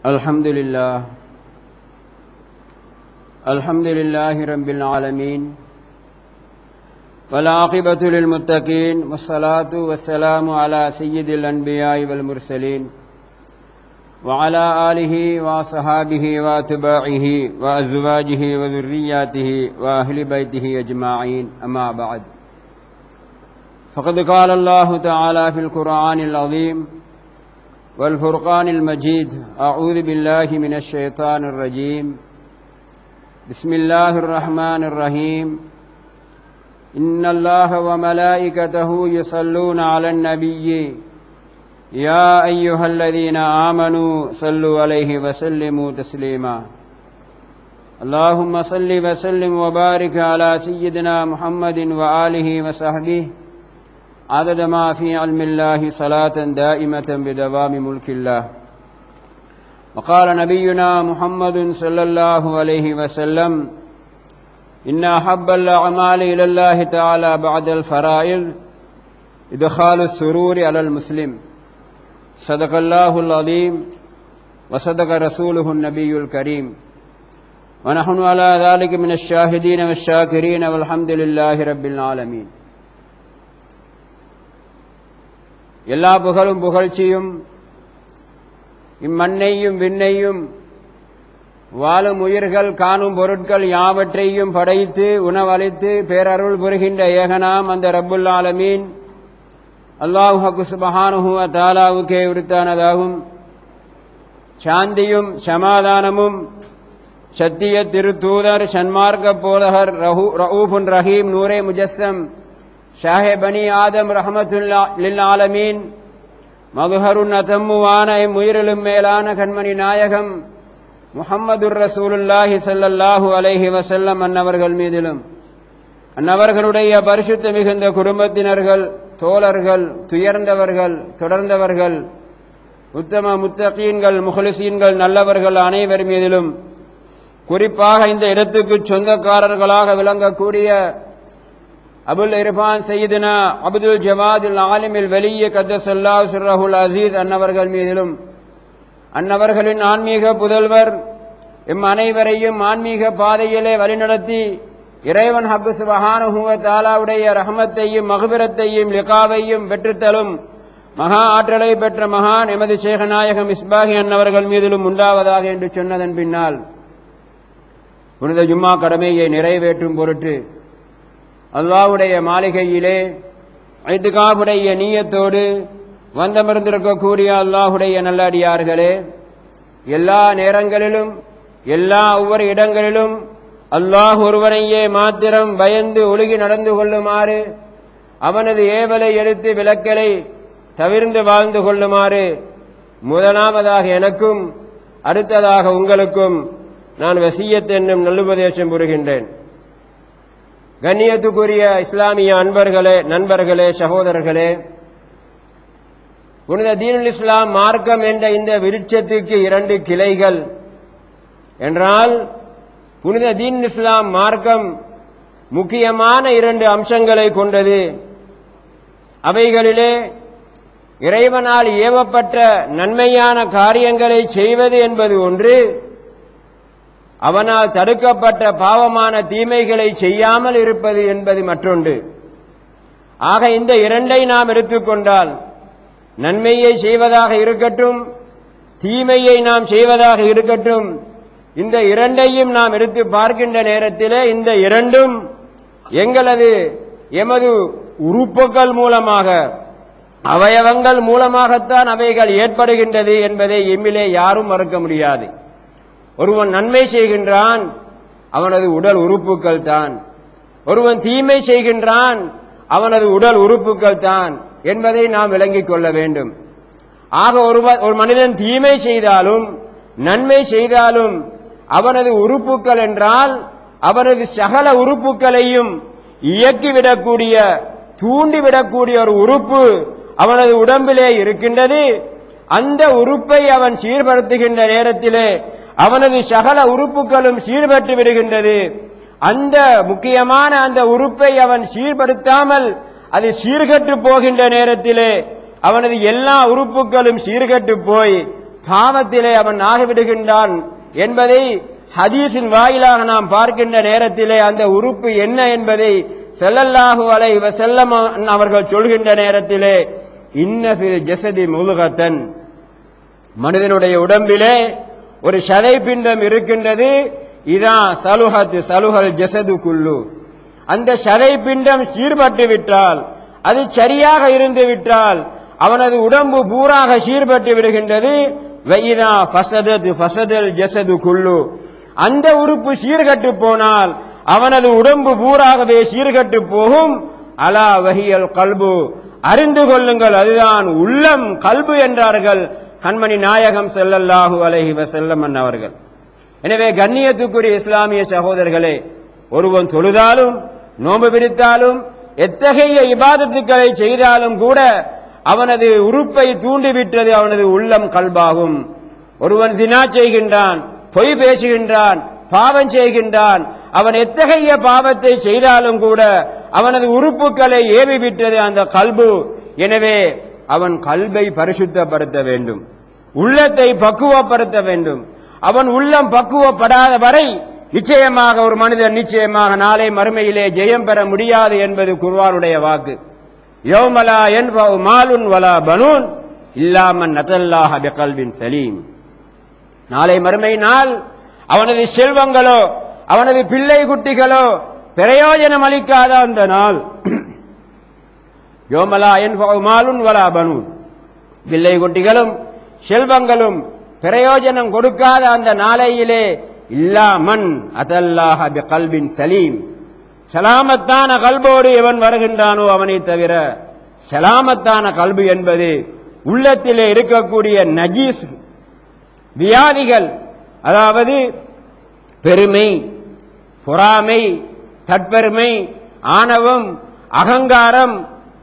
الحمد لله الحمد لله رب العالمين والعاقبة للمتقين والصلاة والسلام على سيد الأنبياء والمرسلين وعلى آله وصحابه وأتباعه وأزواجه وذرياته وأهل بيته أجمعين أما بعد فقد قال الله تعالى في القرآن العظيم والفرقان المجيد أعوذ بالله من الشيطان الرجيم بسم الله الرحمن الرحيم إن الله وملائكته يصلون على النبي يا أيها الذين آمنوا صلوا عليه وسلموا تسليما اللهم صل وسلم وبارك على سيدنا محمد وآله وصحبه عدد ما في علم الله صلاة دائمة بدوام ملك الله وقال نبينا محمد صلى الله عليه وسلم إن أحب الأعمال إلى الله تعالى بعد الفرائض إدخال السرور على المسلم صدق الله العظيم وصدق رسوله النبي الكريم ونحن على ذلك من الشاهدين والشاكرين والحمد لله رب العالمين எல்லா புகழும் புகழ்ச்சியும் இம்மண்ணையும் விண்ணையும் வாழும் உயிர்கள் காணும் பொருட்கள் யாவற்றையும் படைத்து உணவளித்து பேரருள் புரிகின்ற ஏகனாம் அந்த ரப்புல் ஆலமீன் அல்லாஹு சுபஹானுஹுவ தாலாவுக்கே உரித்தானதாகும் சாந்தியும் சமாதானமும் சத்திய திருத்தூதர் சன்மார்க்க போதகர் ரஹூ ரவுஃபுன் ரஹீம் நூரே முஜஸ்ஸம் ஷாஹே பனி ஆதம் ரஹமத்துல்லா லில் ஆலமீன் மதுஹருன் அதம்முவான உயிரிலும் மேலான கண்மணி நாயகம் முஹம்மதுர் ரசூலுல்லாஹி சல்லல்லாஹு அலைஹி வசல்லம் அன்னவர்கள் மீதிலும் அன்னவர்களுடைய பரிசுத்த மிகுந்த குடும்பத்தினர்கள் தோழர்கள் துயர்ந்தவர்கள் தொடர்ந்தவர்கள் உத்தம முத்தகீன்கள் முகலிசீன்கள் நல்லவர்கள் அனைவர் மீதிலும் குறிப்பாக இந்த இடத்துக்கு சொந்தக்காரர்களாக விளங்கக்கூடிய அபுல் இர்பான் சையதுனா அப்துல் ஜவாதுல் ஆலிமில் வெளிய கத்தசல்லா சுர்ரஹுல் அசீஸ் அன்னவர்கள் மீதிலும் அன்னவர்களின் ஆன்மீக புதல்வர் எம் அனைவரையும் ஆன்மீக பாதையிலே வழிநடத்தி இறைவன் ஹக்கு சுபஹானுஹுவ தாலாவுடைய ரஹமத்தையும் மகுபிரத்தையும் லிகாவையும் பெற்றுத்தலும் மகா ஆற்றலை பெற்ற மகான் எமது சேகநாயகம் இஸ்பாகி அன்னவர்கள் மீதிலும் உண்டாவதாக என்று சொன்னதன் பின்னால் புனித ஜும்மா கடமையை நிறைவேற்றும் பொருட்டு அல்லாவுடைய மாளிகையிலே ஐத்துகாவுடைய நீயத்தோடு வந்தமர்ந்திருக்கக்கூடிய அல்லாஹுடைய நல்லடியார்களே எல்லா நேரங்களிலும் எல்லா ஒவ்வொரு இடங்களிலும் அல்லாஹ் ஒருவனையே மாத்திரம் பயந்து ஒழுகி நடந்து கொள்ளுமாறு அவனது ஏவலை எடுத்து விளக்கலை தவிர்ந்து வாழ்ந்து கொள்ளுமாறு முதலாவதாக எனக்கும் அடுத்ததாக உங்களுக்கும் நான் வசியத் என்னும் நல்லுபதேசம் புரிகின்றேன் கண்ணியத்துக்குரிய இஸ்லாமிய அன்பர்களே நண்பர்களே சகோதரர்களே புனித தீனுல் இஸ்லாம் மார்க்கம் என்ற இந்த விருட்சத்துக்கு இரண்டு கிளைகள் என்றால் புனித தீன் இஸ்லாம் மார்க்கம் முக்கியமான இரண்டு அம்சங்களை கொண்டது அவைகளிலே இறைவனால் ஏவப்பட்ட நன்மையான காரியங்களை செய்வது என்பது ஒன்று அவனால் தடுக்கப்பட்ட பாவமான தீமைகளை செய்யாமல் இருப்பது என்பது மற்றொன்று ஆக இந்த இரண்டை நாம் எடுத்துக்கொண்டால் நன்மையை செய்வதாக இருக்கட்டும் தீமையை நாம் செய்வதாக இருக்கட்டும் இந்த இரண்டையும் நாம் எடுத்து பார்க்கின்ற நேரத்திலே இந்த இரண்டும் எங்களது எமது உறுப்புகள் மூலமாக அவயவங்கள் மூலமாகத்தான் அவைகள் ஏற்படுகின்றது என்பதை எம்மிலே யாரும் மறுக்க முடியாது ஒருவன் நன்மை செய்கின்றான் அவனது உடல் உறுப்புகள் தான் ஒருவன் தீமை செய்கின்றான் அவனது உடல் உறுப்புகள் தான் என்பதை நாம் விளங்கிக் கொள்ள வேண்டும் ஆக ஒரு மனிதன் தீமை செய்தாலும் நன்மை செய்தாலும் அவனது உறுப்புகள் என்றால் அவனது சகல உறுப்புகளையும் இயக்கிவிடக்கூடிய தூண்டிவிடக்கூடிய ஒரு உறுப்பு அவனது உடம்பிலே இருக்கின்றது அந்த உறுப்பை அவன் சீர்படுத்துகின்ற நேரத்திலே அவனது சகல உறுப்புகளும் சீர்பட்டு விடுகின்றது அந்த முக்கியமான அந்த உறுப்பை அவன் சீர்படுத்தாமல் அது சீர்கட்டு போகின்ற நேரத்திலே அவனது எல்லா உறுப்புகளும் சீர்கட்டு போய் பாவத்திலே அவன் ஆகிவிடுகின்றான் என்பதை ஹதீஸின் வாயிலாக நாம் பார்க்கின்ற நேரத்திலே அந்த உறுப்பு என்ன என்பதை ஸல்லல்லாஹு அலைஹி வஸல்லம் அவர்கள் சொல்கின்ற நேரத்திலே இன்னஃபில் ஜஸதி முலுகத்தன் மனிதனுடைய உடம்பிலே ஒரு சதை பிண்டம் இருக்கின்றது இதான் சலுஹத் சலுஹல் ஜசது குல்லு அந்த சதை பிண்டம் சீர்பட்டு விட்டால் அது சரியாக இருந்து விட்டால் அவனது உடம்பு பூராக சீர்பட்டு விடுகின்றது வைதா ஃபசதத் ஃபசதல் ஜசது குல்லு அந்த உறுப்பு சீர்கட்டு போனால் அவனது உடம்பு பூராகவே சீர்கட்டு போகும் அலா வஹியல் கல்பு அறிந்து கொள்ளுங்கள் அதுதான் உள்ளம் கல்பு என்றார்கள் கண்மணி நாயகம் ஸல்லல்லாஹு அலைஹி வஸல்லம் அவர்கள் எனவே கண்ணியத்துக்குரிய இஸ்லாமிய சகோதரர்களே ஒருவன் தொழுதாலும் நோன்பு பிடித்தாலும் எத்தகைய இபாதத்துக்களை செய்தாலும் கூட அவனது உறுப்பை தூண்டிவிட்டது அவனது உள்ளம் கல்பாகும் ஒருவன் சினா செய்கின்றான் பொய் பேசுகின்றான் பாவம் செய்கின்றான் அவன் எத்தகைய பாவத்தை செய்தாலும் கூட அவனது உறுப்புகளை ஏவி விட்டது அந்த கல்பு எனவே அவன் கல்வை பரிசுத்தப்படுத்த வேண்டும் உள்ளத்தை பக்குவப்படுத்த வேண்டும் அவன் உள்ளம் பக்குவப்படாத வரை நிச்சயமாக ஒரு மனிதன் நிச்சயமாக நாளை மறுமையிலே ஜெயம் பெற முடியாது என்பது குர்வானுடைய வாக்கு யௌமலா என்பவு மாலுன் வலா பனூன் இல்லாமன் நதல்லாஹ பிகல்வின் சலீம் நாளை மறுமை நாள் அவனது செல்வங்களோ அவனது பிள்ளை குட்டிகளோ பிரயோஜனம் அளிக்காத அந்த நாள் யோமலா என்பவு மாலுன் வலா பனூன் பிள்ளை குட்டிகளும் செல்வங்களும் பிரயோஜனம் கொடுக்காத அந்த நாளையிலே இல்லாமன் அதல்லாஹ கல்வின் சலீம் சலாமத்தான கல்போடு எவன் வருகின்றானோ அவனை தவிர சலாமத்தான கல்பு என்பது உள்ளத்திலே இருக்கக்கூடிய நஜீஸ் வியாதிகள் அதாவது பெருமை பொறாமை தற்பெருமை ஆணவம் அகங்காரம்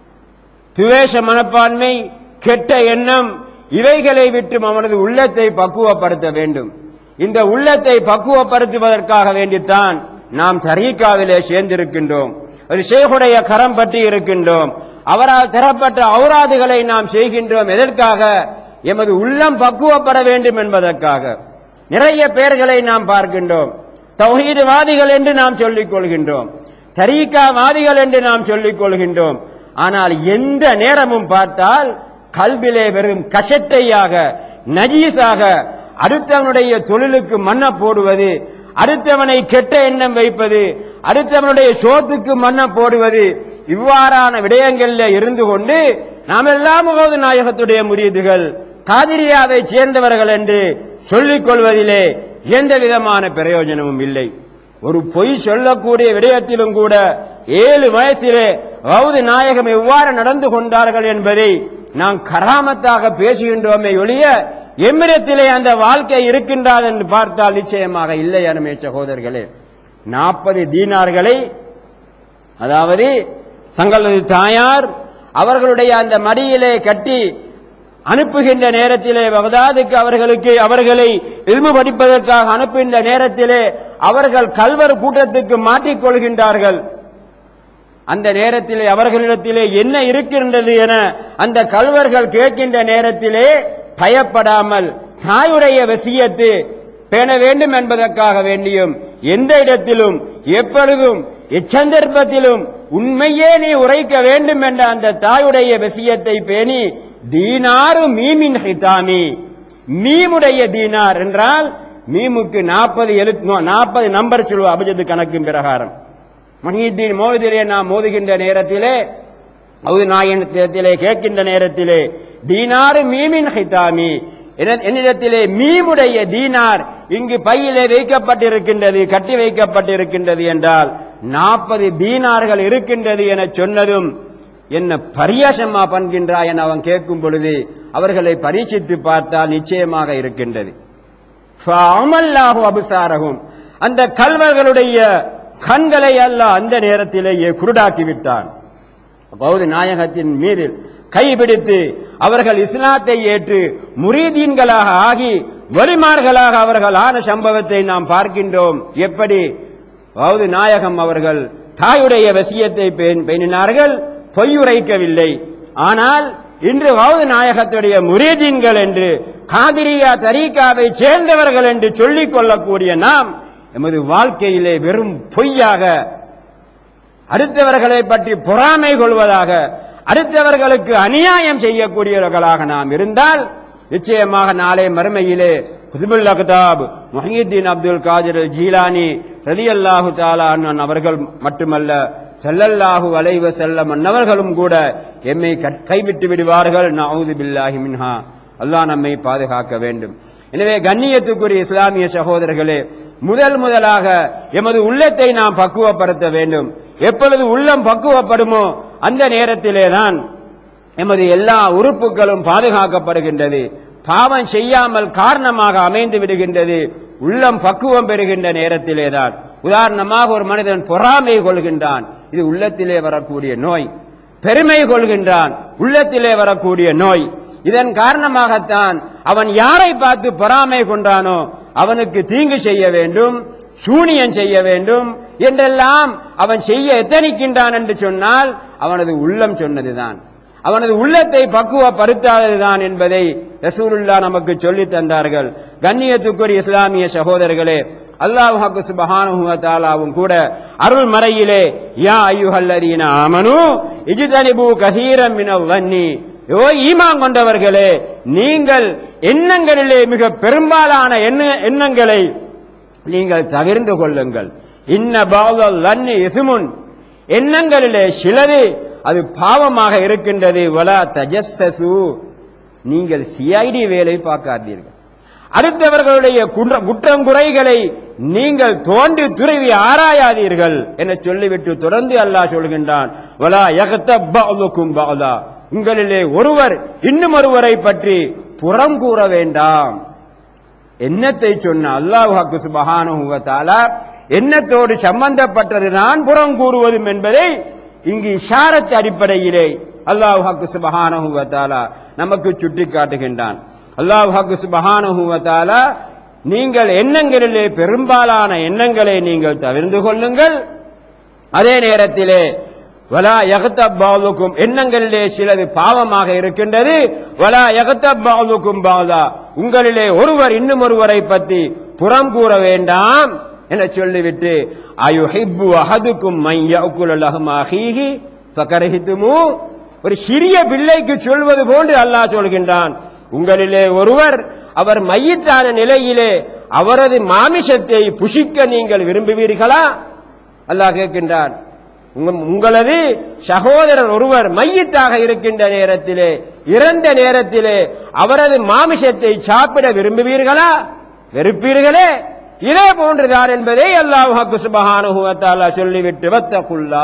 துவேஷ மனப்பான்மை கெட்ட எண்ணம் இவைகளை விட்டும் அவனது உள்ளத்தை பக்குவப்படுத்த வேண்டும் இந்த உள்ளத்தை பக்குவப்படுத்துவதற்காக வேண்டித்தான் நாம் தரீக்காவிலே சேர்ந்திருக்கின்றோம் ஒரு ஷேகுடைய கரம் பற்றி இருக்கின்றோம் அவரால் தரப்பட்ட ஔராதுகளை நாம் செய்கின்றோம் எதற்காக எமது உள்ளம் பக்குவப்பட வேண்டும் என்பதற்காக நிறைய பெயர்களை நாம் பார்க்கின்றோம் தௌஹீதுவாதிகள் என்று நாம் சொல்லிக் கொள்கின்றோம் தரீக்காவாதிகள் என்று நாம் சொல்லிக் கொள்கின்றோம் ஆனால் எந்த நேரமும் பார்த்தால் கல்விலே வெறும் கஷட்டையாக நஜீஸாக அடுத்தவனுடைய தொழிலுக்கு மண்ண போடுவது அடுத்தவனை கெட்ட எண்ணம் வைப்பது அடுத்தவனுடைய சோத்துக்கு மண்ண போடுவது இவ்வாறான விடயங்கள்ல இருந்து கொண்டு நாம் எல்லாம் முகமது நாயகத்துடைய முறியீடுகள் காதிரியாவை சேர்ந்தவர்கள் என்று சொல்லிக் கொள்வதிலே எந்த விதமான பிரயோஜனமும் இல்லை ஒரு பொய் சொல்லக்கூடிய விடயத்திலும் கூட ஏழு வயசிலே வவுது நாயகம் எவ்வாறு நடந்து கொண்டார்கள் என்பதை நாம் கராமத்தாக பேசுகின்றோமே ஒழிய எம்மிடத்திலே அந்த வாழ்க்கை இருக்கின்றது என்று பார்த்தால் நிச்சயமாக இல்லை அருமை சகோதரர்களே நாற்பது தீனார்களை அதாவது தங்களது தாயார் அவர்களுடைய அந்த மடியிலே கட்டி அனுப்புகின்ற நேரத்திலே பகதாதுக்கு அவர்களுக்கு அவர்களை இல்மு படிப்பதற்காக அனுப்புகின்ற நேரத்திலே அவர்கள் கல்வர் கூட்டத்துக்கு மாற்றிக்கொள்கின்றார்கள் அந்த நேரத்திலே அவர்களிடத்திலே என்ன இருக்கின்றது என அந்த கல்வர்கள் கேட்கின்ற நேரத்திலே பயப்படாமல் தாயுடைய வசியத்து பேண வேண்டும் என்பதற்காக வேண்டியும் எந்த இடத்திலும் எப்பொழுதும் எச்சந்தர்ப்பத்திலும் உண்மையே நீ உரைக்க வேண்டும் என்ற அந்த தாயுடைய விஷயத்தை பேணி தீனாரு மீமின் ஹிதாமி மீமுடைய தீனார் என்றால் மீமுக்கு நாற்பது எழுத்து நாற்பது நம்பர் சொல்லுவோம் அபிஜத்து கணக்கின் பிரகாரம் மஹீத்தீன் மோதிலே நாம் மோதுகின்ற நேரத்திலே அவுது நாயனத்திலே கேட்கின்ற நேரத்திலே தீனாரு மீமின் ஹிதாமி என- என்னிடத்திலே மீமுடைய தீனார் இங்கு பையிலே வைக்கப்பட்டிருக்கின்றது கட்டி வைக்கப்பட்டிருக்கின்றது என்றால் நாற்பது தீனார்கள் இருக்கின்றது என சொன்னதும் என்ன பரியாசமா பண்கின்றாய் என அவன் கேட்கும் பொழுது அவர்களை பரீட்சித்து பார்த்தால் நிச்சயமாக இருக்கின்றது ஃபஅமல்லாஹு அபுசாரகும் அந்த கல்வர்களுடைய கண்களை அல்லாஹ் அந்த நேரத்திலேயே குருடாக்கி விட்டான் பௌத்த நாயகத்தின் மீது கைபிடித்து அவர்கள் இஸ்லாத்தை ஏற்று முரீதீன்களாக ஆகி வலிமார்களாக அவர்கள் ஆன சம்பவத்தை நாம் பார்க்கின்றோம் எப்படி பௌத்த நாயகம் அவர்கள் தாயுடைய வசியத்தை பேண்- பேணினார்கள் பொய்யுரைக்கவில்லை ஆனால் இன்று வௌது நாயகத்துடைய முரீதீன்கள் என்று காதிரியா தரீகாவை சேர்ந்தவர்கள் என்று சொல்லிக் கொள்ளக்கூடிய நாம் எமது வாழ்க்கையிலே வெறும் பொய்யாக அடுத்தவர்களை பற்றி பொறாமை கொள்வதாக அடுத்தவர்களுக்கு அநியாயம் செய்யக்கூடியவர்களாக நாம் இருந்தால் நிச்சயமாக நாளை மறுமையிலே குதுபுல் அக்தாப் முஹியுத்தீன் அப்துல் காதிர் ஜீலானி ரலி அல்லாஹு தாலான் அவர்கள் மட்டுமல்ல செல்லல்லாஹு அலைவ செல்ல மன்னவர்களும் கூட எம்மை கட்- கைவிட்டு விடுவார்கள் நவுது பில்லாஹி மின்ஹா அல்லாஹ் நம்மை பாதுகாக்க வேண்டும் எனவே கண்ணியத்துக்குரிய இஸ்லாமிய சகோதரர்களே முதல் முதலாக எமது உள்ளத்தை நாம் பக்குவப்படுத்த வேண்டும் எப்பொழுது உள்ளம் பக்குவப்படுமோ அந்த நேரத்திலே தான் எமது எல்லா உறுப்புகளும் பாதுகாக்கப்படுகின்றது பாவம் செய்யாமல் காரணமாக அமைந்து விடுகின்றது உள்ளம் பக்குவம் பெறுகின்ற நேரத்திலேதான் உதாரணமாக ஒரு மனிதன் பொறாமை கொள்கின்றான் இது உள்ளத்திலே வரக்கூடிய நோய் பெருமை கொள்கின்றான் உள்ளத்திலே வரக்கூடிய நோய் இதன் காரணமாகத்தான் அவன் யாரை பார்த்து பொறாமை கொண்டானோ அவனுக்கு தீங்கு செய்ய வேண்டும் சூனியம் செய்ய வேண்டும் என்றெல்லாம் அவன் செய்ய எத்தனிக்கின்றான் என்று சொன்னால் அவனது உள்ளம் சொன்னதுதான் அவனது உள்ளத்தை பக்குவப்படுத்தாததுதான் என்பதை ரசூலுல்லா நமக்கு சொல்லி தந்தார்கள் கண்ணியத்துக்குரிய இஸ்லாமிய சகோதரர்களே அல்லாஹு சுபஹானஹு வ தஆலாவும் கூட அருள் மறையிலே யா அய்யுஹல்லதீன ஆமனு இஜ்தனிபு கஸீரம் மினல் வன்னி ஓ ஈமான் கொண்டவர்களே நீங்கள் எண்ணங்களிலே மிக பெரும்பாலான எண்ண எண்ணங்களை நீங்கள் தவிர்ந்து கொள்ளுங்கள் இன்ன பாவல் லன்னி இசுமுன் எண்ணங்களிலே சிலது அது பாவமாக இருக்கின்றது வலா தஜஸ்ஸசு நீங்கள் சிஐடி வேலை பார்க்காதீர்கள் அடுத்தவர்களுடைய குன்ற- குற்றம் குறைகளை நீங்கள் தோண்டி துருவி ஆராயாதீர்கள் என சொல்லிவிட்டு தொடர்ந்து அல்லாஹ் சொல்கின்றான் வலா யகத்தப் பஅதுக்கும் பஅதா உங்களிலே ஒருவர் இன்னும் ஒருவரை பற்றி புறம் கூற வேண்டாம் எண்ணத்தை சொன்ன அல்லாஹ் சுபஹானஹு வ தஆலா எண்ணத்தோடு சம்பந்தப்பட்டதுதான் புறம் கூறுவதும் என்பதை இங்கு இஷாரத் அடிப்படையிலே அல்லாஹ் சுபஹானஹு வ தஆலா நமக்கு சுட்டிக்காட்டுகின்றான் அல்லாஹ் சுபஹானஹு வ தஆலா நீங்கள் எண்ணங்களிலே பெரும்பாலான எண்ணங்களை நீங்கள் தவிர்ந்து கொள்ளுங்கள் அதே நேரத்திலே வலா யகத்தப்பாவுக்கும் எண்ணங்களிலே சிலது பாவமாக இருக்கின்றது வலா யகத்தப்பாவுக்கும் பாதா உங்களிலே ஒருவர் இன்னும் ஒருவரை பற்றி புறம் கூற வேண்டாம் என சொல்லிவிட்டு அயுஹிப்பு அஹதுக்கும் மையகுலஹமாஹீஹி ஃபகரஹித்துமு ஒரு சிறிய பிள்ளைக்கு சொல்வது போன்று அல்லாஹ் சொல்கின்றான் உங்களிலே ஒருவர் அவர் மையத்தான நிலையிலே அவரது மாமிசத்தை புசிக்க நீங்கள் விரும்புவீர்களா அல்லாஹ் கேட்கின்றான் உங்க- உங்களது சகோதரர் ஒருவர் மையத்தாக இருக்கின்ற நேரத்திலே இறந்த நேரத்திலே அவரது மாமிசத்தை சாப்பிட விரும்புவீர்களா வெறுப்பீர்களே இதே போன்றுதான் என்பதை அல்லாஹ் சுபஹானஹு வ தஆலா சொல்லிவிட்டு வத்தகுல்லா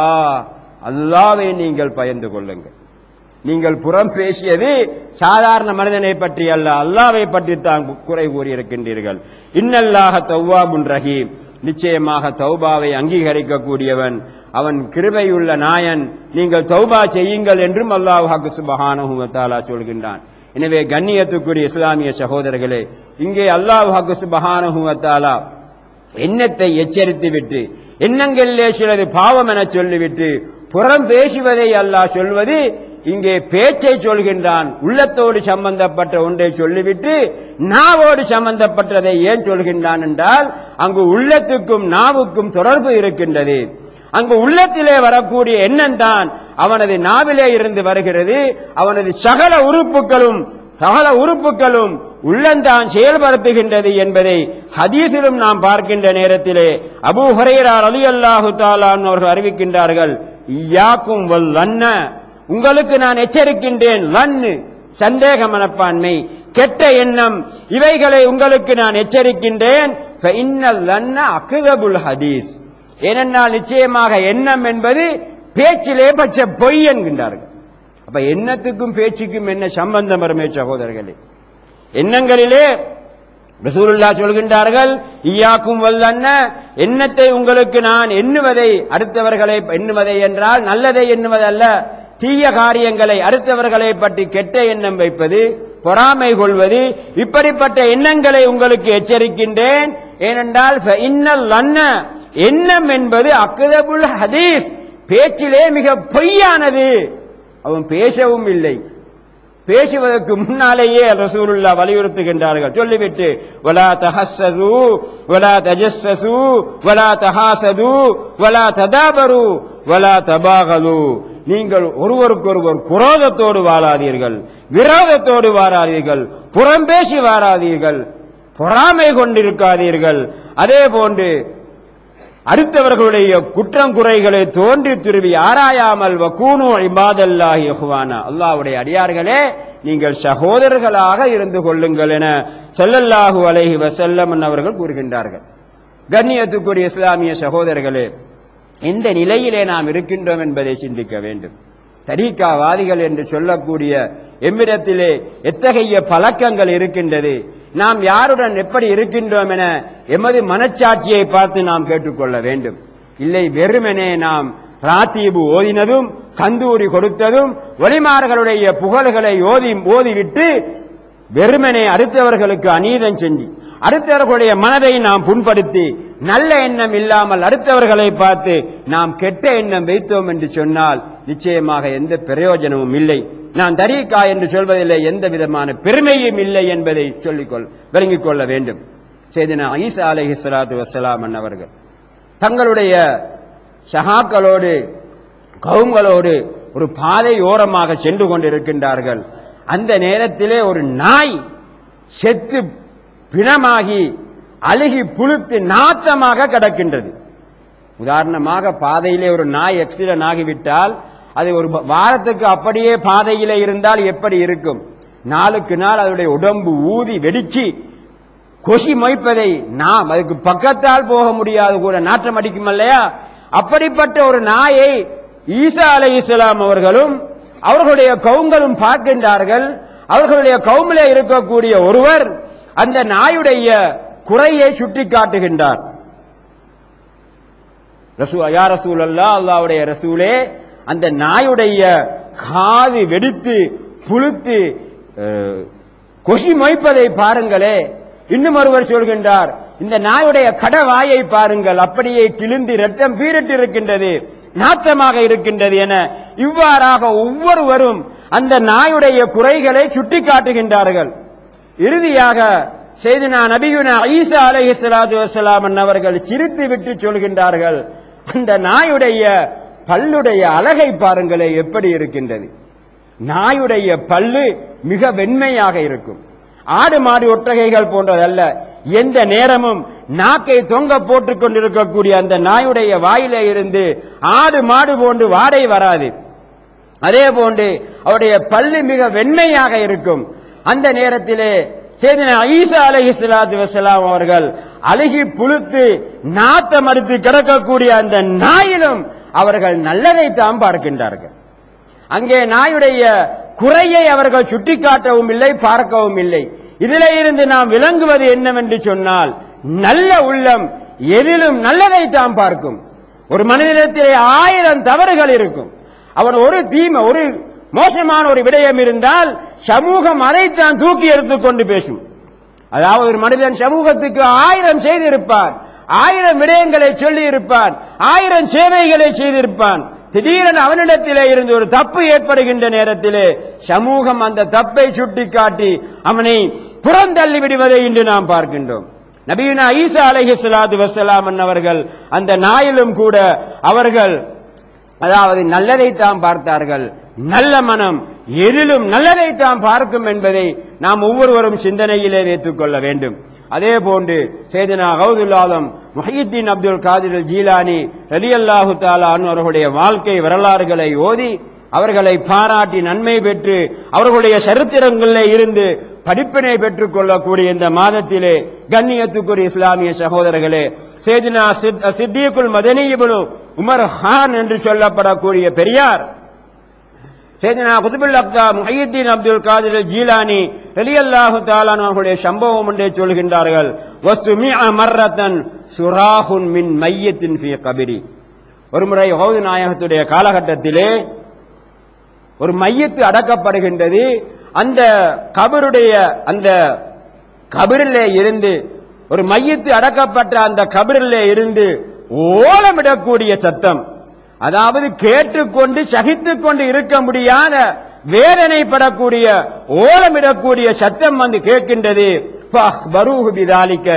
அல்லாவை நீங்கள் பயந்து கொள்ளுங்கள் நீங்கள் புறம் பேசியது சாதாரண மனிதனை பற்றி அல்ல அல்லாவை பற்றி தான் குறை கூறியிருக்கின்றீர்கள் இன்னல்லாக தௌவாபுன் ரஹீம் நிச்சயமாக தௌபாவை அங்கீகரிக்கக்கூடியவன் அவன் கிருபையுள்ள நாயன் நீங்கள் தௌபா செய்யுங்கள் என்றும் அல்லாஹ் சுபஹானஹு வ தஆலா சொல்கின்றான் எனவே கண்ணியத்துக்குரிய இஸ்லாமிய சகோதரர்களே இங்கே அல்லாஹ் சுபஹானஹு வ தஆலா எண்ணத்தை எச்சரித்து விட்டு எண்ணங்களிலே சிலது பாவம் என சொல்லிவிட்டு புறம் பேசுவதை அல்லாஹ் சொல்வது இங்கே பேச்சை சொல்கின்றான் உள்ளத்தோடு சம்பந்தப்பட்ட ஒன்றை சொல்லிவிட்டு நாவோடு சம்பந்தப்பட்டதை ஏன் சொல்கின்றான் என்றால் அங்கு உள்ளத்துக்கும் நாவுக்கும் தொடர்பு இருக்கின்றது அங்கு உள்ளத்திலே வரக்கூடிய எண்ணம் தான் அவனது நாவிலே இருந்து வருகிறது அவனது சகல உறுப்புகளும் சகல உறுப்புகளும் உள்ளந்தான் செயல்படுத்துகின்றது என்பதை ஹதீஸிலும் நாம் பார்க்கின்ற நேரத்திலே அபூ ஹுரைரா ரலியல்லாஹு தாலான் அவர்கள் அறிவிக்கின்றார்கள் இயாக்கும் வல் லன்ன உங்களுக்கு நான் எச்சரிக்கின்றேன் லன்னு சந்தேக மனப்பான்மை கெட்ட எண்ணம் இவைகளை உங்களுக்கு நான் எச்சரிக்கின்றேன் ஃபஇன்னல் லன்ன அக்தபுல் ஹதீஸ் ஏனென்றால் நிச்சயமாக எண்ணம் என்பது பேச்சிலே பச்சை பொய் என்கின்றார்கள் அப்ப எண்ணத்துக்கும் பேச்சுக்கும் என்ன சம்பந்தம் வருமே சகோதரர்களே எண்ணங்களிலே ரசூலுல்லா சொல்கின்றார்கள் ஈயாக்கும் வல்லன்ன எண்ணத்தை உங்களுக்கு நான் எண்ணுவதை அடுத்தவர்களை எண்ணுவதை என்றால் நல்லதை எண்ணுவதல்ல தீய காரியங்களை அடுத்தவர்களை பற்றி கெட்ட எண்ணம் வைப்பது பொறாமை கொள்வது இப்படிப்பட்ட எண்ணங்களை உங்களுக்கு எச்சரிக்கின்றேன் ஏனென்றால் இன்னல் லன்ன எண்ணம் என்பது அக்குதபுல் ஹதீஸ் பேச்சிலே மிக பொய்யானது அவன் பேசவும் இல்லை பேசுவதற்கு முன்னாலேயே ரசூலுல்லா வலியுறுத்துகின்றார்கள் சொல்லிவிட்டு வலா தஹஸ்ஸது வலா தஜஸ்ஸசு வலா தஹாசது வலா ததாபரு வலா தபாகலு நீங்கள் ஒருவருக்கொருவர் குரோதத்தோடு வாழாதீர்கள் விரோதத்தோடு வாழாதீர்கள் புறம்பேசி வாழாதீர்கள் பொறாமை கொண்டிருக்காதீர்கள் அதே போன்று அடுத்தவர்களுடைய குற்றம் குறைகளை தோன்றி துருவி ஆராயாமல் வக்கூனு இபாதல்லாஹி இஹ்வானா அல்லாஹ்வுடைய அடியார்களே நீங்கள் சகோதரர்களாக இருந்து கொள்ளுங்கள் என ஸல்லல்லாஹு அலைஹி வஸல்லம் அவர்கள் கூறுகின்றார்கள் கண்ணியத்துக்குரிய இஸ்லாமிய சகோதரர்களே எந்த நிலையிலே நாம் இருக்கின்றோம் என்பதை சிந்திக்க வேண்டும் தரீக்காவாதிகள் என்று சொல்லக்கூடிய எம்மிடத்திலே எத்தகைய பழக்கங்கள் இருக்கின்றது நாம் யாருடன் எப்படி இருக்கின்றோம் என எமது மனச்சாட்சியை பார்த்து நாம் கேட்டுக்கொள்ள வேண்டும் இல்லை வெறுமனே நாம் ராத்தீபு ஓதினதும் கந்தூரி கொடுத்ததும் வழிமார்களுடைய புகழ்களை ஓதி ஓதிவிட்டு வெறுமனே அடுத்தவர்களுக்கு அநீதம் செஞ்சு அடுத்தவர்களுடைய மனதை நாம் புண்படுத்தி நல்ல எண்ணம் இல்லாமல் அடுத்தவர்களை பார்த்து நாம் கெட்ட எண்ணம் வைத்தோம் என்று சொன்னால் நிச்சயமாக எந்த பிரயோஜனமும் இல்லை நான் தரீக்கா என்று சொல்வதில்லை எந்த விதமான பெருமையும் இல்லை என்பதை சொல்லிக்கொள் விளங்கிக் கொள்ள வேண்டும் செய்தின ஈசா அலைஹி ஸலாத்து வஸ்ஸலாம் அன்னவர்கள் தங்களுடைய சகாக்களோடு கவுங்களோடு ஒரு பாதை ஓரமாக சென்று கொண்டிருக்கின்றார்கள் அந்த நேரத்திலே ஒரு நாய் செத்து பிணமாகி அழுகி புழுத்து நாத்தமாக கிடக்கின்றது உதாரணமாக பாதையிலே ஒரு நாய் எக்ஸிடென்ட் ஆகிவிட்டால் அது ஒரு ப- வாரத்துக்கு அப்படியே பாதையிலே இருந்தால் எப்படி இருக்கும் நாளுக்கு நாள் அதனுடைய உடம்பு ஊதி வெடிச்சு கொசி மொய்ப்பதை நாம் அதுக்கு பக்கத்தால் போக முடியாது கூட நாற்றம் அடிக்கும் இல்லையா அப்படிப்பட்ட ஒரு நாயை ஈசா அலை இஸ்லாம் அவர்களும் அவர்களுடைய கவுங்களும் பார்க்கின்றார்கள் அவர்களுடைய கவுமிலே இருக்கக்கூடிய ஒருவர் அந்த நாயுடைய குறையை சுட்டி காட்டுகின்றார் ரசூ யா ரசூல் அல்லா அல்லாவுடைய ரசூலே அந்த நாயுடைய காது வெடித்து புழுத்து அஹ், கொசி மொய்ப்பதை பாருங்களே இன்னும் ஒருவர் சொல்கின்றார் இந்த நாயுடைய கடவாயை பாருங்கள் அப்படியே கிழிந்து ரத்தம் பீரிட்டு இருக்கின்றது நாத்தமாக இருக்கின்றது என இவ்வாறாக ஒவ்வொருவரும் அந்த நாயுடைய குறைகளை சுட்டி காட்டுகின்றார்கள் இறுதியாக செய்தினா நபியுனா ஈசா அலைஹி ஸலாத்து வஸலாம் அவர்கள் சிரித்து விட்டு சொல்கின்றார்கள் அந்த நாயுடைய பல்லுடைய அழகை பாருங்களே எப்படி இருக்கின்றது நாயுடைய பல்லு மிக வெண்மையாக இருக்கும் ஆடு மாடு ஒட்டகைகள் போன்றதல்ல எந்த நேரமும் நாக்கை தொங்க போட்டுக் கொண்டிருக்கக்கூடிய அந்த நாயுடைய வாயிலே இருந்து ஆடு மாடு போன்று வாடை வராது அதே போன்று அவருடைய பல்லு மிக வெண்மையாக இருக்கும் அந்த நேரத்திலே செய்தின ஈசா அலைஹி ஸலாத்து வஸலாம் அவர்கள் அழுகி புழுத்து நாத்தம் அடித்து கிடக்கக்கூடிய அந்த நாயிலும் அவர்கள் நல்லதை தான் பார்க்கின்றார்கள் அங்கே நாயுடைய குறையை அவர்கள் சுட்டிக்காட்டவும் இல்லை பார்க்கவும் இல்லை இதிலே இருந்து நாம் விளங்குவது என்னவென்று சொன்னால் நல்ல உள்ளம் எதிலும் நல்லதை தான் பார்க்கும் ஒரு மனிதனிடத்திலே ஆயிரம் தவறுகள் இருக்கும் அவன் ஒரு தீமை ஒரு மோசமான ஒரு விடயம் இருந்தால் சமூகம் அதைத்தான் தூக்கி எடுத்துக்கொண்டு பேசும் அதாவது ஒரு மனிதன் சமூகத்துக்கு ஆயிரம் செய்திருப்பான் ஆயிரம் விடயங்களை சொல்லி இருப்பான் ஆயிரம் சேவைகளை செய்திருப்பான் திடீரென அவனிடத்திலே இருந்து ஒரு தப்பு ஏற்படுகின்ற நேரத்திலே சமூகம் அந்த தப்பை சுட்டிக்காட்டி அவனை புறந்தள்ளி விடுவதை இன்று நாம் பார்க்கின்றோம் நபீனா ஈசா அலைஹி ஸலாத்து வஸ்ஸலாம் அவர்கள் அந்த நாயிலும் கூட அவர்கள் அதாவது நல்லதைத்தான் பார்த்தார்கள் நல்ல மனம் எதிலும் நல்லதைத்தான் பார்க்கும் என்பதை நாம் ஒவ்வொருவரும் சிந்தனையிலே வைத்துக் கொள்ள வேண்டும் அதே போன்று சேதனா கௌதுல்லாலம் முஹியுத்தீன் அப்துல் காதிர் ஜீலானி ரலியல்லாஹு தாலா அவர்களுடைய வாழ்க்கை வரலாறுகளை ஓதி அவர்களை பாராட்டி நன்மை பெற்று அவர்களுடைய சரித்திரங்களில் இருந்து படிப்பினை பெற்றுக் கொள்ளக்கூடிய இந்த மாதத்திலே கண்ணியத்துக்குரிய இஸ்லாமிய சகோதரர்களே சேதினா சித்திகுல் மதனிபுனு உமர் ஹான் என்று சொல்லப்படக்கூடிய பெரியார் சேதனா குதுபுல் அப்தா முஹையுத்தீன் அப்துல் காதிர் ஜீலானி ரலியல்லாஹு தாலான் அவர்களுடைய சம்பவம் ஒன்றை சொல்கின்றார்கள் வசுமிஅ மர்ரத்தன் சுராஹுன் மின் மையத்தின் ஃபி கபிரி ஒருமுறை ஹவுது நாயகத்துடைய காலகட்டத்திலே ஒரு மையத்து அடக்கப்படுகின்றது அந்த கபருடைய அந்த கபரிலே இருந்து ஒரு மையத்து அடக்கப்பட்ட அந்த கபரிலே இருந்து ஓலமிடக்கூடிய சத்தம் அதாவது கேட்டுக்கொண்டு சகித்துக் கொண்டு இருக்க முடியாத வேதனைப்படக்கூடிய ஓலமிடக்கூடிய சத்தம் வந்து கேட்கின்றது ஃபஅக்பரூஹு பிதாலிக்க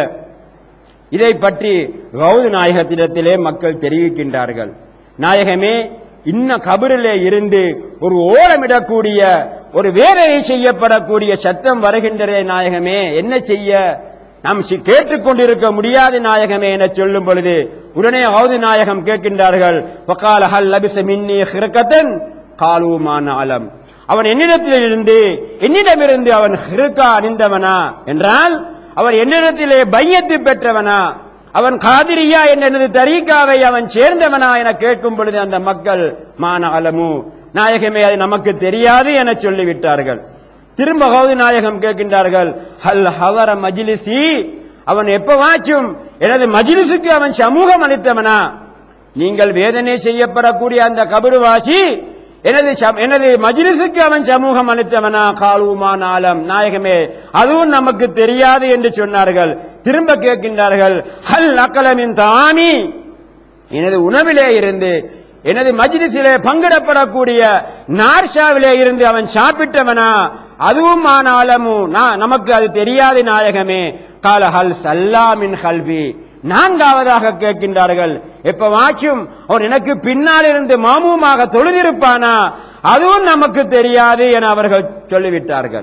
இதை பற்றி கௌது நாயகத்திடத்திலே மக்கள் தெரிவிக்கின்றார்கள் நாயகமே இன்ன கபரிலே இருந்து ஒரு ஓலமிடக்கூடிய ஒரு வேதனை செய்யப்படக்கூடிய சத்தம் வருகின்றதே நாயகமே என்ன செய்ய நாம் சி- கேட்டுக்கொண்டிருக்க முடியாது நாயகமே என சொல்லும் பொழுது உடனே கௌது நாயகம் கேட்கின்றார்கள் வக்கால ஹல் லபிச மின்னி ஹிரக்கத்தன் காலூமான அலம் அவன் என்னிடத்தில் இருந்து என்னிடமிருந்து அவன் ஹிருக்கா அணிந்தவனா என்றால் அவன் என்னிடத்திலே பையத்து பெற்றவனா அவன் காதிரியா என்ற எனது தரீக்காவை அவன் சேர்ந்தவனா என கேட்கும் பொழுது அந்த மக்கள் மான அலமு நாயகமே அது நமக்கு தெரியாது என சொல்லிவிட்டார்கள் திரும்ப கௌதி நாயகம் கேட்கின்றார்கள் ஹல் ஹவர மஜ்லிசி அவன் எப்பவாச்சும் எனது மஜ்லிசுக்கு அவன் சமூகம் அளித்தவனா நீங்கள் வேதனை செய்யப்படக்கூடிய அந்த கபருவாசி எனது சம்- எனது மஜ்லிசுக்கு அவன் சமூகம் அளித்தவனா காலுமா நாளம் நாயகமே அதுவும் நமக்கு தெரியாது என்று சொன்னார்கள் திரும்ப கேட்கின்றார்கள் ஹல் அக்கலமின் தாமி எனது உணவிலே இருந்து எனது மஜ்லிஸிலே பங்கிடப்படக்கூடிய நார்ஷாவிலே இருந்து அவன் சாப்பிட்டவனா அதுவும் ஆனாலமும் நான் நமக்கு அது தெரியாது நாயகமே கால ஹல் சல்லாமின் ஹல்வி நான்காவதாக கேட்கின்றார்கள் எப்பவாச்சும் அவன் எனக்கு பின்னால் இருந்து மாமுமாக தொழுதிருப்பானா அதுவும் நமக்கு தெரியாது என அவர்கள் சொல்லிவிட்டார்கள்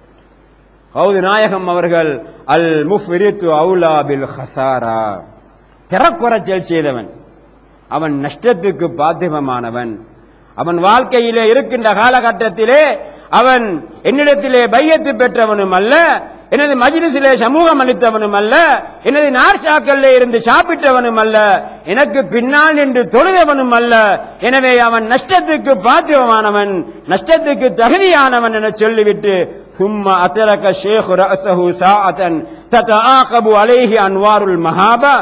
ஹவுது நாயகம் அவர்கள் அல் முஃபிரித்து அவுலா பில் ஹசாரா திறக்குறைச்சல் செய்தவன் அவன் நஷ்டத்துக்கு பாத்திரமானவன் அவன் வாழ்க்கையிலே இருக்கின்ற காலகட்டத்திலே அவன் என்னிடத்திலே பையத்து பெற்றவனும் அல்ல எனது மஜ்லிஸிலே சமூகம் அளித்தவனும் அல்ல எனது நார்ஷாக்கல்ல இருந்து சாப்பிட்டவனும் அல்ல எனக்கு பின்னால் நின்று தொழுதவனும் அல்ல எனவே அவன் நஷ்டத்துக்கு பாத்திரமானவன் நஷ்டத்துக்கு தகுதியானவன் என சொல்லிவிட்டு சும்மா அத்தரக ஷேഖ് ரஅஸஹு சாஅத்தன் ததஆகபு அலைஹி அன்வாருல் மஹாபா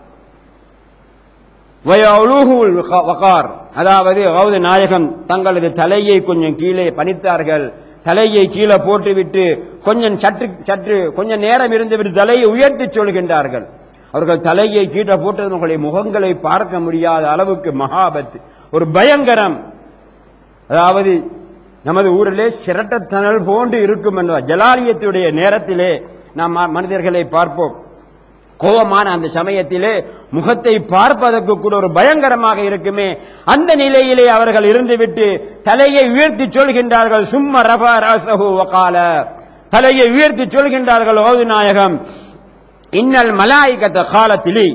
வயவுலுஹுல் வகார் அதாவது கௌத நாயகம் தங்களது தலையை கொஞ்சம் கீழே பணித்தார்கள் தலையை கீழே போட்டுவிட்டு கொஞ்சம் சற்று சற்று கொஞ்சம் நேரம் இருந்துவிட்டு தலையை உயர்த்தி சொல்கின்றார்கள் அவர்கள் தலையை கீழே போட்டது உங்களுடைய முகங்களை பார்க்க முடியாத அளவுக்கு மகாபத் ஒரு பயங்கரம் அதாவது நமது ஊரிலே சிரட்டத்தனல் போன்று இருக்கும் என்ற ஜலாலியத்துடைய நேரத்திலே நாம் ம- மனிதர்களை பார்ப்போம் கோபமான அந்த சமயத்திலே முகத்தை பார்ப்பதற்கு கூட ஒரு பயங்கரமாக இருக்குமே அந்த நிலையிலே அவர்கள் இருந்துவிட்டு தலையை உயர்த்தி சொல்கின்றார்கள் சும்மா ரபா ராசஹு வகால தலையை உயர்த்தி சொல்கின்றார்கள் ஓது நாயகம் இன்னல் மலாய்கத்த காலத்திலி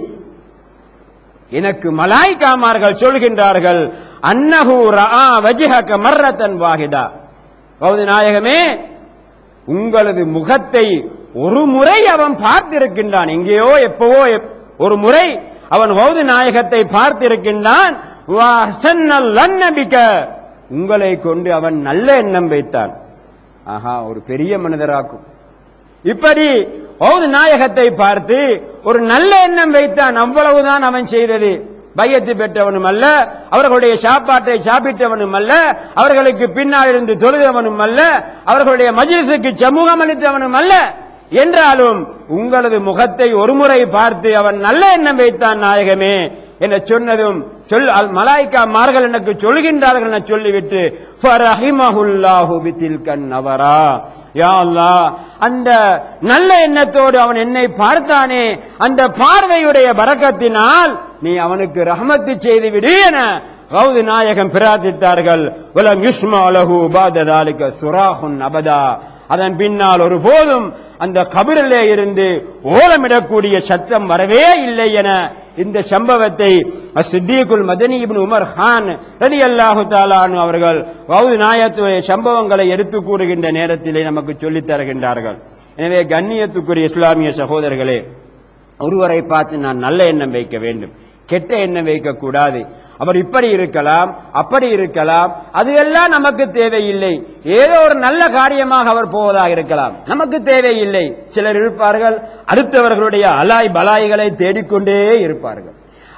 எனக்கு மலாய்க்காமார்கள் சொல்கின்றார்கள் அன்னஹு ரஆ வஜ்ஹக மர்ரத்தன் வாஹிதா பௌதி நாயகமே உங்களது முகத்தை ஒரு முறை அவன் பார்த்திருக்கின்றான் எங்கேயோ எப்பவோ எப்- ஒரு முறை அவன் பௌதி நாயகத்தை பார்த்திருக்கின்றான் வஹ்சன்னல் லன்னபிக. உங்களை கொண்டு அவன் நல்ல எண்ணம் வைத்தான் ஆஹா ஒரு பெரிய மனிதராக்கும் இப்படி பௌத நாயகத்தை பார்த்து ஒரு நல்ல எண்ணம் வைத்தான் அவ்வளவுதான் அவன் செய்தது பையத்து பெற்றவனும் அல்ல அவர்களுடைய சாப்பாட்டை சாப்பிட்டவனும் அல்ல அவர்களுக்கு பின்னால் இருந்து தொழுதவனும் அல்ல அவர்களுடைய மஜ்லிஸுக்கு சமூகம் அளித்தவனும் அல்ல என்றாலும் உங்களது முகத்தை ஒருமுறை பார்த்து அவன் நல்ல எண்ணம் வைத்தான் நாயகமே என சொன்னதும் சொல் அல் மலாய்க்கா மார்கள் எனக்கு சொல்கின்றார்கள் என சொல்லிவிட்டு ஃபரஹிமஹுல்லாஹு பிதில்கன் நவரா யா அல்லாஹ் அந்த நல்ல எண்ணத்தோடு அவன் என்னை பார்த்தானே அந்த பார்வையுடைய பரக்கத்தினால் நீ அவனுக்கு ரஹமத்து செய்து விடு என கௌது நாயகம் பிரார்த்தித்தார்கள் உலம் யுஸ்மா அலஹு பாததாலிக சுராஹுன் அபதா அதன் பின்னால் ஒருபோதும் அந்த கபிரிலே இருந்து ஓலமிடக்கூடிய சத்தம் வரவே இல்லை என இந்த சம்பவத்தை சித்திகுல் மதனி இப்னு உமர் கான் ரதி அல்லாஹு தாலானு அவர்கள் கௌது நாயத்துடைய சம்பவங்களை எடுத்து கூறுகின்ற நேரத்திலே நமக்கு சொல்லித் தருகின்றார்கள் எனவே கண்ணியத்துக்குரிய இஸ்லாமிய சகோதரர்களே ஒருவரை பார்த்து நான் நல்ல எண்ணம் வைக்க வேண்டும் கெட்ட எண்ணம் வைக்க கூடாது அவர் இப்படி இருக்கலாம் அப்படி இருக்கலாம் அது எல்லாம் நமக்கு தேவையில்லை ஏதோ ஒரு நல்ல காரியமாக அவர் போவதாக இருக்கலாம் நமக்கு தேவையில்லை சிலர் இருப்பார்கள் அடுத்தவர்களுடைய அலாய் பலாய்களை தேடிக்கொண்டே இருப்பார்கள்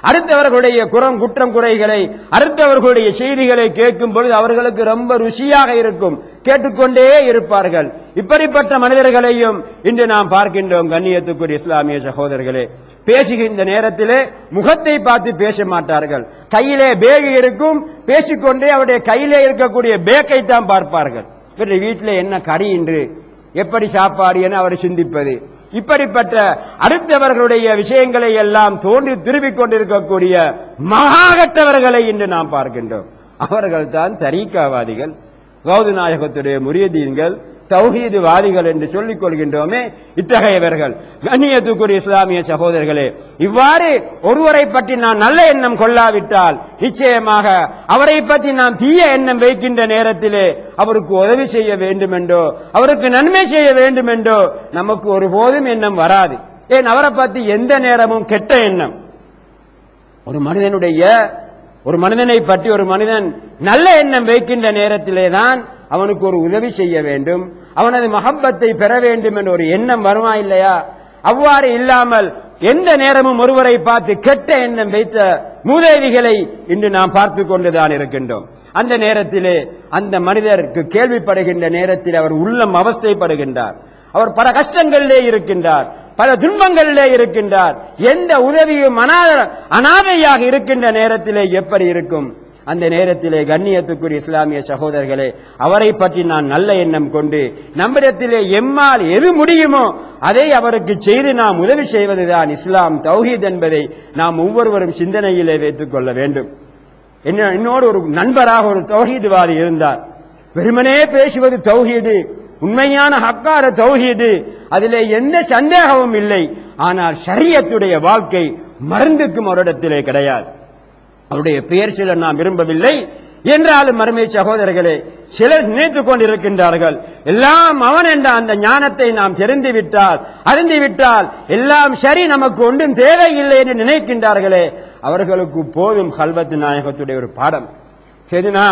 அடுத்தவர்களுடைய குறம் குற்றம் குறைகளை அடுத்தவர்களுடைய செய்திகளை கேட்கும் பொழுது அவர்களுக்கு ரொம்ப ருசியாக இருக்கும் கேட்டுக்கொண்டே இருப்பார்கள் இப்படிப்பட்ட மனிதர்களையும் இன்று நாம் பார்க்கின்றோம் கண்ணியத்துக்குரிய இஸ்லாமிய சகோதரர்களே பேசுகின்ற நேரத்திலே முகத்தை பார்த்து பேச மாட்டார்கள் கையிலே பேக் இருக்கும் பேசிக்கொண்டே அவருடைய கையிலே இருக்கக்கூடிய பேக்கை தான் பார்ப்பார்கள் இவருடைய வீட்டிலே என்ன கறி என்று எப்படி சாப்பாடு என அவர் சிந்திப்பது இப்படிப்பட்ட அடுத்தவர்களுடைய விஷயங்களை எல்லாம் தோண்டி திரும்பிக் கொண்டிருக்கக்கூடிய மகாகட்டவர்களை இன்று நாம் பார்க்கின்றோம் அவர்கள் தான் தரீக்காவாதிகள் கௌது நாயகத்துடைய முரியதீன்கள் தௌஹீதுவாதிகள் என்று சொல்லிக் கொள்கின்றோமே இத்தகையவர்கள் கண்ணியத்துக்குரிய இஸ்லாமிய சகோதரர்களே இவ்வாறு ஒருவரை பற்றி நான் நல்ல எண்ணம் கொள்ளாவிட்டால் நிச்சயமாக அவரை பற்றி நாம் தீய எண்ணம் வைக்கின்ற நேரத்திலே அவருக்கு உதவி செய்ய வேண்டும் என்றோ அவருக்கு நன்மை செய்ய வேண்டும் என்றோ நமக்கு ஒருபோதும் எண்ணம் வராது ஏன் அவரை பற்றி எந்த நேரமும் கெட்ட எண்ணம் ஒரு மனிதனுடைய ஒரு மனிதனை பற்றி ஒரு மனிதன் நல்ல எண்ணம் வைக்கின்ற நேரத்திலே தான் அவனுக்கு ஒரு உதவி செய்ய வேண்டும் அவனது மகப்பத்தை பெற வேண்டும் என்ற ஒரு எண்ணம் வருமா இல்லையா அவ்வாறு இல்லாமல் எந்த நேரமும் ஒருவரை பார்த்து கெட்ட எண்ணம் வைத்த மூதேவிகளை இன்று நாம் பார்த்து கொண்டுதான் இருக்கின்றோம் அந்த நேரத்திலே அந்த மனிதருக்கு கேள்விப்படுகின்ற நேரத்தில் அவர் உள்ளம் அவஸ்தைப்படுகின்றார் அவர் பல கஷ்டங்களிலே இருக்கின்றார் பல துன்பங்களிலே இருக்கின்றார் எந்த உதவியும் அனா- அனாதையாக இருக்கின்ற நேரத்திலே எப்படி இருக்கும் அந்த நேரத்திலே கண்ணியத்துக்குரிய இஸ்லாமிய சகோதரர்களே அவரை பற்றி நான் நல்ல எண்ணம் கொண்டு நம்மிடத்திலே எம்மால் எது முடியுமோ அதை அவருக்கு செய்து நாம் உதவி செய்வதுதான் இஸ்லாம் தௌஹீத் என்பதை நாம் ஒவ்வொருவரும் சிந்தனையிலே வைத்துக் கொள்ள வேண்டும் என்ன என்னோடு ஒரு நண்பராக ஒரு தௌஹீதுவாதி இருந்தார் வெறுமனே பேசுவது தௌஹீது உண்மையான ஹக்கார தௌஹீது அதிலே எந்த சந்தேகமும் இல்லை ஆனால் ஷரியத்துடைய வாழ்க்கை மருந்துக்கும் அவரிடத்திலே கிடையாது அவருடைய பெயர் சிலர் நாம் விரும்பவில்லை என்றாலும் மறுமை சகோதரர்களே சிலர் நினைத்துக் கொண்டிருக்கின்றார்கள் எல்லாம் அவன் என்ற அந்த ஞானத்தை நாம் தெரிந்து விட்டால் அறிந்து விட்டால் எல்லாம் சரி நமக்கு ஒன்றும் தேவையில்லை என்று நினைக்கின்றார்களே அவர்களுக்கு போதும் கல்வத்து நாயகத்துடைய ஒரு பாடம் சரினா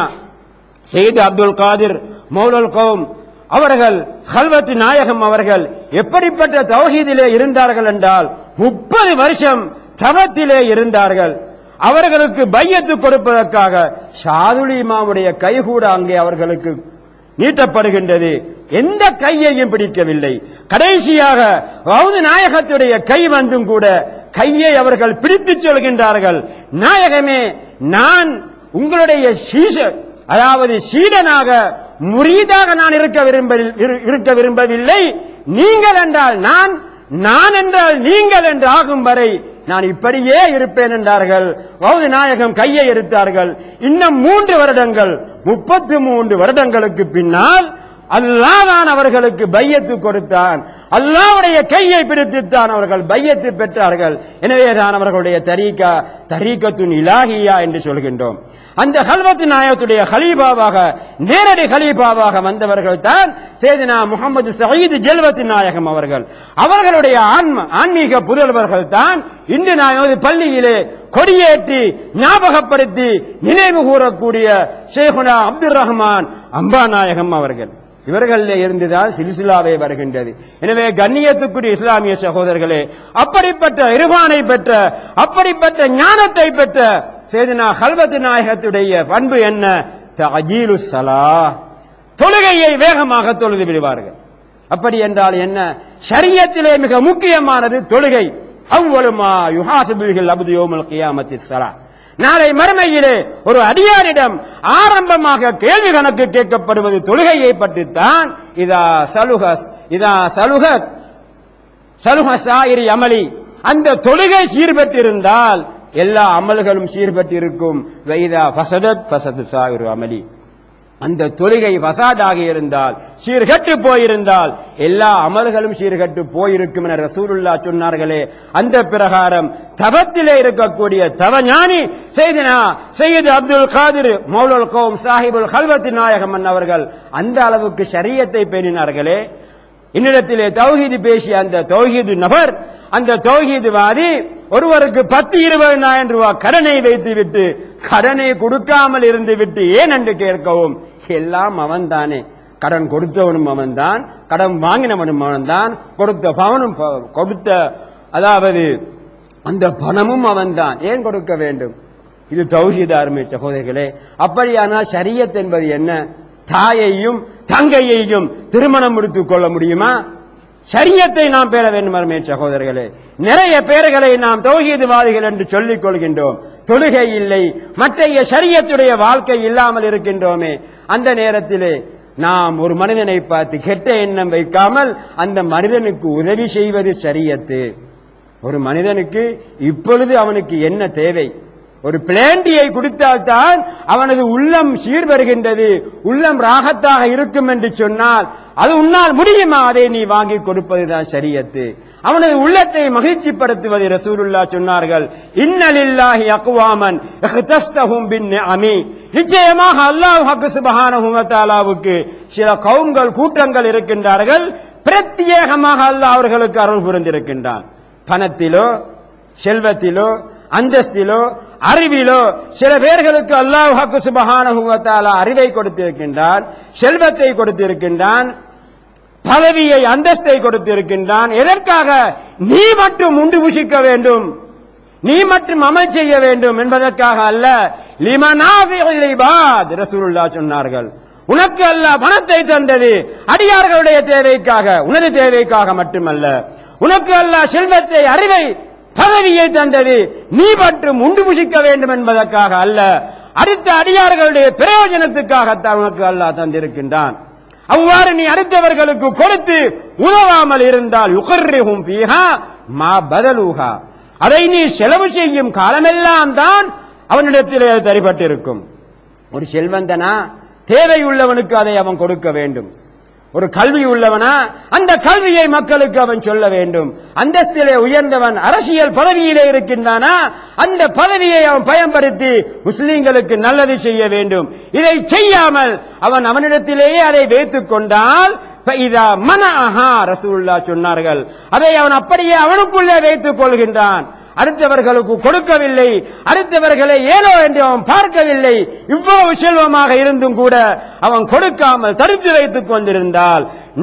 செய்து அப்துல் காதிர் மௌலல் கௌம் அவர்கள் கல்வத்து நாயகம் அவர்கள் எப்படிப்பட்ட தௌஹீதிலே இருந்தார்கள் என்றால் முப்பது வருஷம் தவத்திலே இருந்தார்கள் அவர்களுக்கு பையத்து கொடுப்பதற்காக ஷாதுல் இமாமுடைய கை கூட அங்கே அவர்களுக்கு நீட்டப்படுகின்றது எந்த கையையும் பிடிக்கவில்லை கடைசியாக வவுது நாயகத்துடைய கை வந்தும் கூட கையை அவர்கள் பிடித்துச் சொல்கின்றார்கள் நாயகமே நான் உங்களுடைய சீச அதாவது சீடனாக முரீதாக நான் இருக்க விரும்ப இரு- இருக்க விரும்பவில்லை நீங்கள் என்றால் நான் நான் என்றால் நீங்கள் என்று ஆகும் வரை நான் இப்படியே இருப்பேன் என்றார்கள் வௌது நாயகம் கையை எடுத்தார்கள் இன்னும் மூன்று வருடங்கள் முப்பத்து மூன்று வருடங்களுக்கு பின்னால் அல்லாஹ் தான் அவர்களுக்கு பையத்து கொடுத்தான் அல்லாஹ்வுடைய கையை பிடித்துத்தான் அவர்கள் பையத்து பெற்றார்கள் எனவே தான் அவர்களுடைய தரீகா தரீகத்துன் இலாஹியா என்று சொல்கின்றோம் அந்த ஹல்வத்து நாயகத்துடைய ஹலீபாவாக நேரடி ஹலீபாவாக வந்தவர்கள் தான் சேதினா முகமது சயீது ஜெல்வத்து நாயகம் அவர்கள் அவர்களுடைய ஆன்ம ஆன்மீக புதல்வர்கள் தான் இன்று நான் எமது பள்ளியிலே கொடியேற்றி ஞாபகப்படுத்தி நினைவு கூறக்கூடிய ஷேகுனா அப்துல் ரஹ்மான் அம்பா நாயகம் அவர்கள் இவர்களில் இருந்துதான் சிலிசிலாவே வருகின்றது எனவே கண்ணியத்துக்குரிய இஸ்லாமிய சகோதரர்களே அப்படிப்பட்ட இருபானை பெற்ற அப்படிப்பட்ட ஞானத்தை பெற்ற சேதுனா ஹல்வத்து நாயகத்துடைய பண்பு என்ன தஜீலு சலா தொழுகையை வேகமாக தொழுது விடுவார்கள் அப்படி என்றால் என்ன ஷரியத்திலே மிக முக்கியமானது தொழுகை அவ்வளுமா யுஹாசிபில் அபுது யோமல் கியாமத்தி சலா நாளை மறுமையிலே ஒரு அடியாரிடம் ஆரம்பமாக கேள்வி கணக்கு கேட்கப்படுவது தொழுகையை பற்றித்தான் இதா சலுக இதா சலுக சலுக சாயிரி அமளி அந்த தொழுகை சீர்பெற்றிருந்தால் எல்லா அமல்களும் சீர்பெற்றிருக்கும் வைதா ஃபசதத் ஃபசது சாயிரு அமலி அந்த தொழுகை வசாதாக இருந்தால் சீர்கட்டு போயிருந்தால் எல்லா அமல்களும் சீர்கட்டு போயிருக்கும் என ரசூலுல்லா சொன்னார்களே அந்த பிரகாரம் தவத்திலே இருக்கக்கூடிய தவஞானி செய்தினா செய்து அப்துல் காதிர் மௌலுல் கௌம் சாஹிபுல் ஹல்வத்து நாயகம் அவர்கள் அந்த அளவுக்கு ஷரியத்தை பேணினார்களே என்னிடத்திலே தௌஹீது பேசிய அந்த தௌஹீது நபர் அந்த தௌஹீதுவாதி ஒருவருக்கு பத்து இருபதாயிரம் ரூபாய் கடனை வைத்து விட்டு கடனை கொடுக்காமல் இருந்து விட்டு ஏன் என்று கேட்கவும் எல்லாம் அவன்தானே கடன் கொடுத்தவனும் அவன்தான் கடன் வாங்கினவனும் அவன்தான் கொடுத்த பவனும் ப- கொடுத்த அதாவது அந்த பணமும் அவன்தான் ஏன் கொடுக்க வேண்டும் இது தௌஹீத் அருமை சகோதரர்களே அப்படியானால் ஷரியத் என்பது என்ன தாயையும் தங்கையையும் திருமணம் முடித்துக் கொள்ள முடியுமா ஷரியத்தை நாம் பெற வேண்டும் அருமை சகோதரர்களே நிறைய பேர்களை நாம் தௌஹீதுவாதிகள் என்று சொல்லிக் கொள்கின்றோம் தொழுகை இல்லை மற்றைய ஷரியத்துடைய வாழ்க்கை இல்லாமல் இருக்கின்றோமே அந்த நேரத்திலே நாம் ஒரு மனிதனை பார்த்து கெட்ட எண்ணம் வைக்காமல் அந்த மனிதனுக்கு உதவி செய்வது ஷரியத்து ஒரு மனிதனுக்கு இப்பொழுது அவனுக்கு என்ன தேவை ஒரு பிளேண்டியை குடித்தால்தான் அவனது உள்ளம் சீர் வருகின்றது உள்ளம் ராகத்தாக இருக்கும் என்று சொன்னால் அது உன்னால் முடியுமா அதை நீ வாங்கி கொடுப்பதுதான் சரியத்து அவனது உள்ளத்தை மகிழ்ச்சிப்படுத்துவது ரசூலுல்லா சொன்னார்கள் இன்னலில்லாஹி அக்வாமன் இஹ்தஸ்தஹும் பின்னிஅமி நிச்சயமாக அல்லாஹ் ஹக்கு சுப்ஹானஹு வ தஆலாவுக்கு சில கவும்கள் கூட்டங்கள் இருக்கின்றார்கள் பிரத்யேகமாக அல்லாஹ் அவர்களுக்கு அருள் புரிந்திருக்கின்றான் பணத்திலோ செல்வத்திலோ அந்தஸ்திலோ அறிவிலோ சில பேர்களுக்கு அல்லாஹ் ஹக்கு சுபஹானஹு வ தஆலா அறிவை கொடுத்திருக்கின்றான் செல்வத்தை கொடுத்திருக்கின்றான் பதவியை அந்தஸ்தை கொடுத்திருக்கின்றான் எதற்காக நீ மட்டும் உண்டு புசிக்க வேண்டும் நீ மட்டும் அமல் செய்ய வேண்டும் என்பதற்காக அல்ல லிமனாஃபில் இபாத் ரசூலுல்லாஹ் சொன்னார்கள் உனக்கு அல்லாஹ் பணத்தை தந்தது அடியார்களுடைய தேவைக்காக உனது தேவைக்காக மட்டுமல்ல உனக்கு அல்லாஹ் செல்வத்தை அறிவை பதவியை தந்தது நீ மட்டும் உண்டு புசிக்க வேண்டும் என்பதற்காக அல்ல அடுத்த அடியார்களுடைய பிரயோஜனத்துக்காகத்தான் உனக்கு அல்லாஹ் தந்திருக்கின்றான் அவ்வாறு நீ அடுத்தவர்களுக்கு கொடுத்து உதவாமல் இருந்தால் யுகர்ரிஹும் ஃபீஹா மா பதலூஹா அதை நீ செலவு செய்யும் காலமெல்லாம் தான் அவனிடத்திலே அது தரிப்பட்டிருக்கும் ஒரு செல்வந்தனா தேவை உள்ளவனுக்கு அதை அவன் கொடுக்க வேண்டும் ஒரு கல்வி உள்ளவனா அந்த கல்வியை மக்களுக்கு அவன் சொல்ல வேண்டும் அந்தஸ்திலே உயர்ந்தவன் அரசியல் பதவியிலே இருக்கின்றானா அந்த பதவியை அவன் பயன்படுத்தி முஸ்லிம்களுக்கு நல்லது செய்ய வேண்டும் இதை செய்யாமல் அவன் அவனிடத்திலேயே அதை வைத்துக் கொண்டால் இதா மன அஹா ரசூல்லா சொன்னார்கள் அதை அவன் அப்படியே அவனுக்குள்ளே வைத்துக் கொள்கின்றான் அடுத்தவர்களுக்கு கொடுக்கவில்லை அடுத்தவர்களை ஏனோ என்று அவன் பார்க்கவில்லை இவ்வளவு செல்வமாக இருந்தும் கூட அவன் கொடுக்காமல் தடுத்து வைத்துக் கொண்டிருந்தால்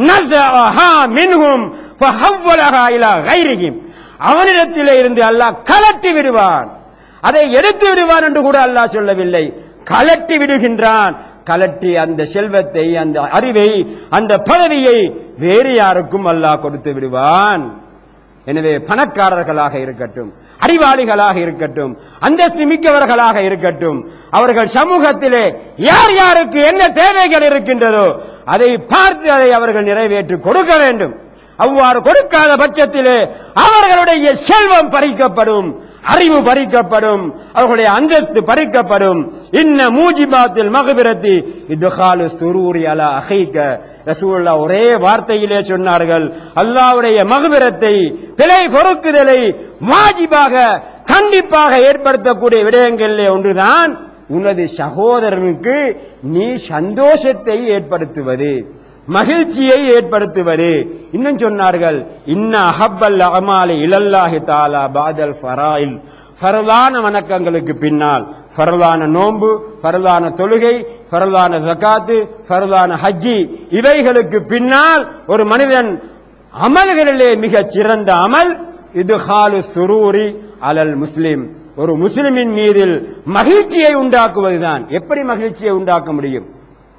நஸஅஹா மின்ஹும் ஃபஹவ்வலஹா இலா கைரிஹிம் அவனிடத்திலே இருந்து அல்லாஹ் கலட்டி விடுவான் அதை எடுத்து விடுவான் என்று கூட அல்லாஹ் சொல்லவில்லை கலட்டி விடுகின்றான் கலட்டி அந்த செல்வத்தை அந்த அறிவை அந்த பதவியை வேறு யாருக்கும் அல்லாஹ் கொடுத்து விடுவான் எனவே பணக்காரர்களாக இருக்கட்டும் அறிவாளிகளாக இருக்கட்டும் அந்தஸ்து மிக்கவர்களாக இருக்கட்டும் அவர்கள் சமூகத்திலே யார் யாருக்கு என்ன தேவைகள் இருக்கின்றதோ அதை பார்த்து அதை அவர்கள் நிறைவேற்றி கொடுக்க வேண்டும் அவ்வாறு கொடுக்காத பட்சத்திலே அவர்களுடைய செல்வம் பறிக்கப்படும் அறிவு பறிக்கப்படும் அவர்களுடைய அந்தஸ்து பறிக்கப்படும் இன்ன மூஜிபாத்தில் மகபிரத்தி இதுகாலு சுரூரி அலா அகைக்க ரசூல்லா ஒரே வார்த்தையிலே சொன்னார்கள் அல்லாவுடைய மகபிரத்தை பிழை பொறுக்குதலை வாஜிபாக கண்டிப்பாக ஏற்படுத்தக்கூடிய விடயங்களிலே ஒன்றுதான் உனது சகோதரனுக்கு நீ சந்தோஷத்தை ஏற்படுத்துவது மகிழ்ச்சியை ஏற்படுத்துவது இன்னும் சொன்னார்கள் இன்ன அஹப்பல் அமாலி இலல்லாஹி தாலா பாதல் ஃபராயில் ஃபரலான வணக்கங்களுக்கு பின்னால் ஃபரலான நோன்பு ஃபரலான தொழுகை ஃபரலான ஜகாத்து ஃபரலான ஹஜ்ஜி இவைகளுக்கு பின்னால் ஒரு மனிதன் அமல்களிலே மிகச் சிறந்த அமல் இது ஹாலு சுரூரி அலல் முஸ்லிம் ஒரு முஸ்லிமின் மீதில் மகிழ்ச்சியை உண்டாக்குவதுதான் எப்படி மகிழ்ச்சியை உண்டாக்க முடியும்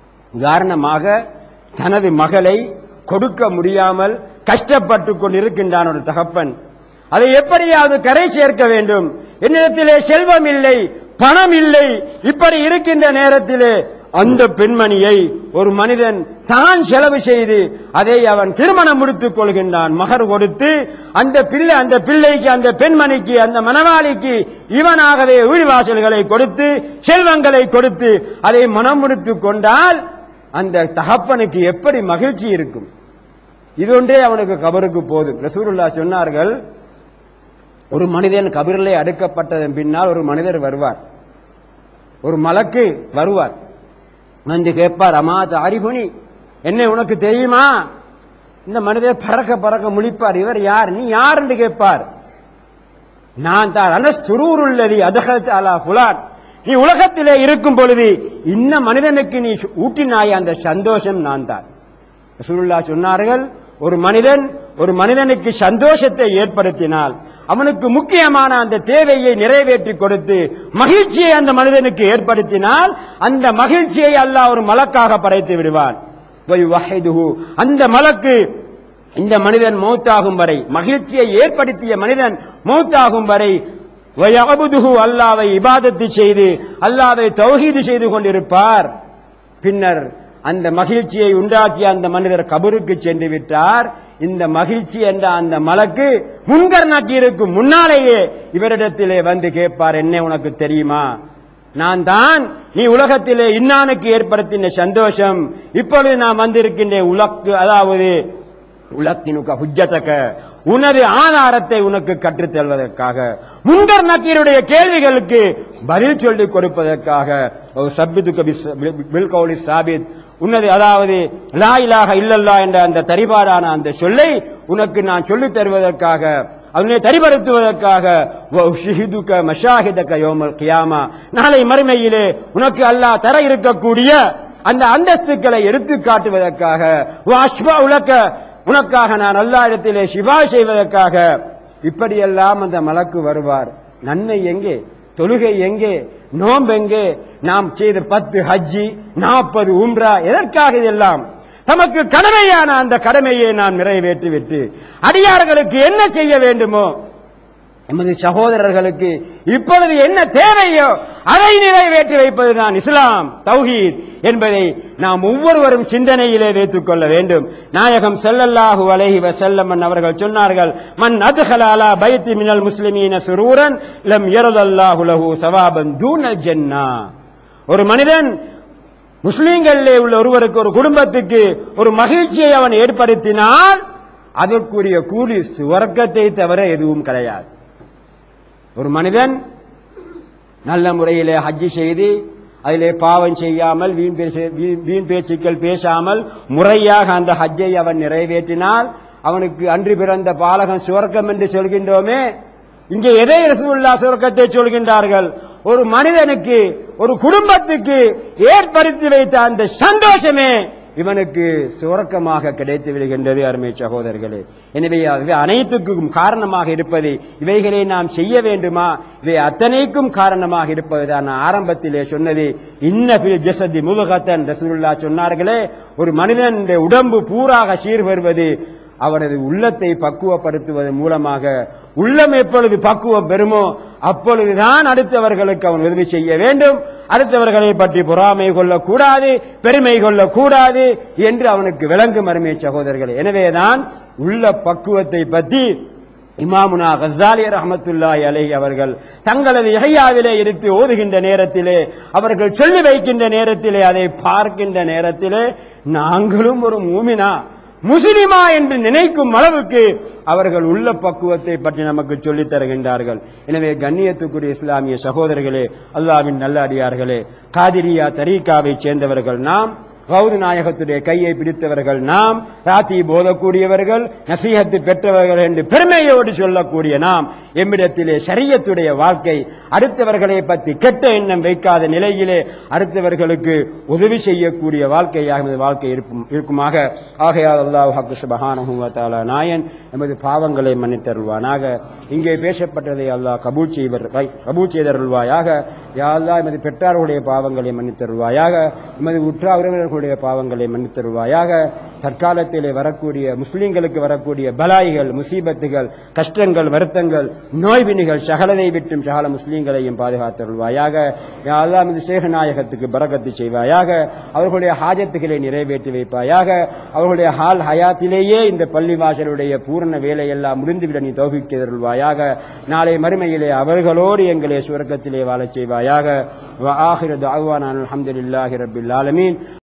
உதாரணமாக தனது மகளை கொடுக்க முடியாமல் கஷ்டப்பட்டு கொண்டிருக்கின்றான் ஒரு தகப்பன் அதை எப்படியாவது கரை சேர்க்க வேண்டும் என்னிடத்திலே செல்வம் இல்லை பணம் இல்லை இப்படி இருக்கின்ற நேரத்திலே அந்த பெண்மணியை ஒரு மனிதன் தான் செலவு செய்து அதை அவன் திருமணம் முடித்துக் கொள்கின்றான் மகர் கொடுத்து அந்த பிள்ளை அந்த பிள்ளைக்கு அந்த பெண்மணிக்கு அந்த மனவாளிக்கு இவனாகவே உயிர்வாசல்களை கொடுத்து செல்வங்களை கொடுத்து அதை மனம் முடித்துக் கொண்டால் அந்த தகப்பனுக்கு எப்படி மகிழ்ச்சி இருக்கும் இது ஒன்றே அவனுக்கு கபருக்கு போதும் ரசூலுல்லா சொன்னார்கள் ஒரு மனிதன் கபிரிலே அடுக்கப்பட்டதன் பின்னால் ஒரு மனிதர் வருவார் ஒரு மலக்கு வருவார் வந்து கேட்பார் அம்மா தாரிபுனி என்ன உனக்கு தெரியுமா இந்த மனிதர் பறக்க பறக்க முழிப்பார் இவர் யார் நீ யார் என்று கேட்பார் நான் தான் அனஸ் சுரூருள்ளதி அதகத் அலா புலான் நீ உலகத்திலே இருக்கும் பொழுது இன்ன மனிதனுக்கு நீ ஊட்டினாய் அந்த சந்தோஷம் நான் தான் ரசூலுல்லாஹ் சொன்னார்கள் ஒரு மனிதன் ஒரு மனிதனுக்கு சந்தோஷத்தை ஏற்படுத்தினால் அவனுக்கு முக்கியமான அந்த தேவையை நிறைவேற்றி கொடுத்து மகிழ்ச்சியை அந்த மனிதனுக்கு ஏற்படுத்தினால் அந்த மகிழ்ச்சியை அல்லாஹ் ஒரு மலக்காக படைத்து விடுவான் வயுவஹிதுஹு. அந்த மலக்கு இந்த மனிதன் மௌத்தாகும் வரை மகிழ்ச்சியை ஏற்படுத்திய மனிதன் மௌத்தாகும் வரை வயஅபுதுஹு அல்லாவை இபாதத்து செய்து அல்லாவை தௌஹீது செய்து கொண்டிருப்பார் பின்னர் அந்த மகிழ்ச்சியை உண்டாக்கிய அந்த மனிதர் கபருக்கு சென்று விட்டார் இந்த மகிழ்ச்சி என்ற அந்த மலக்கு முன்கர் நக்கீருக்கு முன்னாலேயே இவரிடத்திலே வந்து கேட்பார் என்ன உனக்கு தெரியுமா நான் தான் நீ உலகத்திலே இன்னானுக்கு ஏற்படுத்தின சந்தோஷம் இப்பொழுது நான் வந்திருக்கின்றேன் உலக்கு அதாவது உலத்தினுக்க ஹுஜ்ஜத்தக்க உனது ஆதாரத்தை உனக்கு கற்றுத் தருவதற்காக முன்கர் நக்கீருடைய கேள்விகளுக்கு பதில் சொல்லிக் கொடுப்பதற்காக ஒரு சப்பித்துக்க பில் கௌலி சாபித் உன்னது அதாவது லா இலாஹ இல்லல்லா என்ற அந்த தரிபாடான அந்த சொல்லை உனக்கு நான் சொல்லித் தருவதற்காக அதனை தரிபடுத்துவதற்காக ஷிஹிதுக்க மஷாஹிதக்க யோமல் கியாமா நாளை மறுமையிலே உனக்கு அல்லாஹ் தர இருக்கக்கூடிய அந்த அந்தஸ்துக்களை எடுத்து காட்டுவதற்காக அஸ்பா உலக்க உனக்காக நான் அல்லா இடத்திலே சிவா செய்வதற்காக இப்படியெல்லாம் அந்த மலக்கு வருவார் நன்மை எங்கே தொழுகை எங்கே நோம்பு எங்கே நாம் செய்த பத்து ஹஜ்ஜி நாற்பது உம்ரா எதற்காக இதெல்லாம் தமக்கு கடமையான அந்த கடமையை நாம் நிறைவேற்றி விட்டு அடியார்களுக்கு என்ன செய்ய வேண்டுமோ எமது சகோதரர்களுக்கு இப்பொழுது என்ன தேவையோ அதை நிறைவேற்றி வைப்பதுதான் இஸ்லாம் தௌஹீத் என்பதை நாம் ஒவ்வொருவரும் சிந்தனையிலே வைத்துக் கொள்ள வேண்டும் நாயகம் ஸல்லல்லாஹு அலைஹி வஸல்லம் அவர்கள் சொன்னார்கள் மன் அத்ஹல அலா பைத்தி மினல் முஸ்லிமீன சுரூரன் லம் யரதல்லாஹு லஹு சவாபன் தூனல் ஜன்னா ஒரு மனிதன் முஸ்லிம்களிலே உள்ள ஒருவருக்கு ஒரு குடும்பத்துக்கு ஒரு மகிழ்ச்சியை அவன் ஏற்படுத்தினால் அதற்குரிய கூலி சுவர்க்கத்தை தவிர எதுவும் கிடையாது ஒரு மனிதன் நல்ல முறையிலே ஹஜ்ஜி செய்து அதிலே பாவம் செய்யாமல் வீண் பேச- வீண் வீண் பேச்சுக்கள் பேசாமல் முறையாக அந்த ஹஜ்ஜை அவன் நிறைவேற்றினால் அவனுக்கு அன்று பிறந்த பாலகன் சுவர்க்கம் என்று சொல்கின்றோமே இங்கே எதை ரசூலுல்லா சுவர்க்கத்தை சொல்கின்றார்கள் ஒரு மனிதனுக்கு ஒரு குடும்பத்துக்கு ஏற்படுத்தி வைத்த அந்த சந்தோஷமே இவனுக்கு சுவர்க்கமாக கிடைத்து விடுகின்றது அருமை சகோதரர்களே எனவே இவை அனைத்துக்கும் காரணமாக இருப்பது இவைகளை நாம் செய்ய வேண்டுமா இவை அத்தனைக்கும் காரணமாக இருப்பதுதான் நான் ஆரம்பத்திலே சொன்னது இன்னபில் ஜசதி முதுகத்தன் ரசூலுல்லா சொன்னார்களே ஒரு மனிதனுடைய உடம்பு பூராக சீர் வருவது அவனது உள்ளத்தை பக்குவப்படுத்துவதன் மூலமாக உள்ளம் எப்பொழுது பக்குவம் பெறுமோ அப்பொழுதுதான் அடுத்தவர்களுக்கு அவன் உதவி செய்ய வேண்டும் அடுத்தவர்களை பற்றி பொறாமை கொள்ளக்கூடாது பெருமை கொள்ளக்கூடாது என்று அவனுக்கு விளங்கும் அருமை சகோதரர்களே எனவேதான் உள்ள பக்குவத்தை பற்றி இமாமுனா கசாலி ரஹமத்துல்லாஹி அலைஹி அவர்கள் தங்களது இகையாவிலே எடுத்து ஓதுகின்ற நேரத்திலே அவர்கள் சொல்லி வைக்கின்ற நேரத்திலே அதை பார்க்கின்ற நேரத்திலே நாங்களும் ஒரு மூமினா முஸ்லிமா என்று நினைக்கும் அளவுக்கு அவர்கள் உள்ள பக்குவத்தை பற்றி நமக்கு சொல்லித் தருகின்றார்கள் எனவே கண்ணியத்துக்குரிய இஸ்லாமிய சகோதரர்களே அல்லாவின் நல்ல அடியார்களே காதிரியா தரீகாவை சேர்ந்தவர்கள் நாம் கௌது நாயகத்துடைய கையை பிடித்தவர்கள் நாம் ராத்தி போதக்கூடியவர்கள் நசீகத்து பெற்றவர்கள் என்று பெருமையோடு சொல்லக்கூடிய நாம் எம்மிடத்திலே சரியத்துடைய வாழ்க்கை அடுத்தவர்களை பற்றி கெட்ட எண்ணம் வைக்காத நிலையிலே அடுத்தவர்களுக்கு உதவி செய்யக்கூடிய வாழ்க்கையாக எமது வாழ்க்கை இருக்கும் இருக்குமாக ஆகையால் அல்லாஹ் ஹக்கு சுபஹானஹு வ தஆலா நாயன் எமது பாவங்களை மன்னித்தருள்வானாக இங்கே பேசப்பட்டதை அல்லாஹ் கபூல் செய்வர் கபூல் செய்தருள்வாயாக யா அல்லாஹ் எமது பெற்றார்களுடைய பாவங்களை மன்னித்தருள்வாயாக எமது உற்றா உறவினர்களுடைய பாவங்களை மன்னித்தருள்வாயாக தற்காலத்திலே வரக்கூடிய முஸ்லிம்களுக்கு வரக்கூடிய பலாய்கள் முசீபத்துகள் கஷ்டங்கள் வருத்தங்கள் நோய்வினிகள் சகலதை விட்டும் சகல முஸ்லிம்களையும் பாதுகாத்தருள்வாயாக யா அல்லாஹ் எமது சேகநாயகத்துக்கு பரக்கத்து செய்வாயாக அவர்களுடைய ஹாஜத்துகளை நிறைவேற்றி வைப்பாயாக அவர்களுடைய ஹால் ஹயாத்திலேயே இந்த பள்ளிவாசலுடைய பூரண வேலையெல்லாம் முடிந்துவிட நீ தௌபிக்கருள்வாயாக நாளை மறுமையிலே அவர்களோடு எங்களை சுவர்க்கத்திலே வாழச் செய்வாயாக வ ஆஹிரு தஅவானா அல்ஹம்துலில்லாஹி ரப்பில் ஆலமீன்